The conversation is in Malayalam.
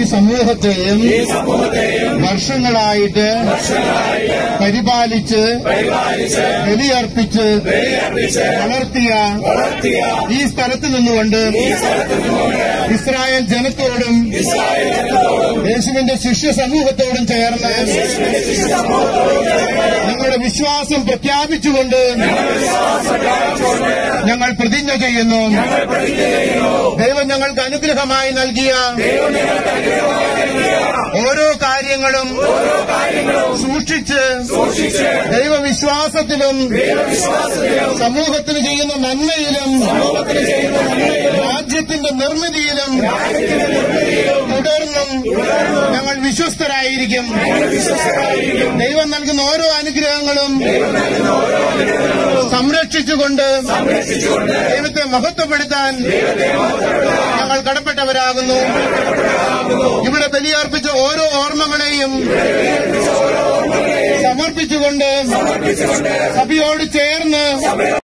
ഈ സമൂഹത്തെയും വർഷങ്ങളായിട്ട് പരിപാലിച്ച് ബലിയർപ്പിച്ച് വളർത്തിയ ഈ സ്ഥലത്ത് നിന്നുകൊണ്ട് ഇസ്രായേൽ ജനത്തോടും യേശുവിന്റെ ശിഷ്യ സമൂഹത്തോടും ചേർന്ന് ഞങ്ങളുടെ വിശ്വാസം പ്രഖ്യാപിച്ചുകൊണ്ട് ഞങ്ങൾ പ്രതിജ്ഞ ചെയ്യുന്നു ദൈവം ഞങ്ങൾക്ക് അനുഗ്രഹമായി നൽകിയ ഓരോ കാര്യങ്ങളും സൂക്ഷിച്ച് ദൈവവിശ്വാസത്തിലും സമൂഹത്തിന് ചെയ്യുന്ന നന്മയിലും രാജ്യത്തിന്റെ നിർമ്മിതിയിലും തുടർന്നും ഞങ്ങൾ വിശ്വസ്തരായിരിക്കും ദൈവം നൽകുന്ന ഓരോ അനുഗ്രഹങ്ങളും സംരക്ഷിച്ചുകൊണ്ട് ദൈവത്തെ മഹത്വപ്പെടുത്താൻ ഞങ്ങൾ കടപ്പെട്ടവരാകുന്നു ഇവിടെ ബലിയർപ്പിച്ച ഓരോ ഓർമ്മകളെയും സമർപ്പിച്ചുകൊണ്ട് സഭയോട് ചേർന്ന്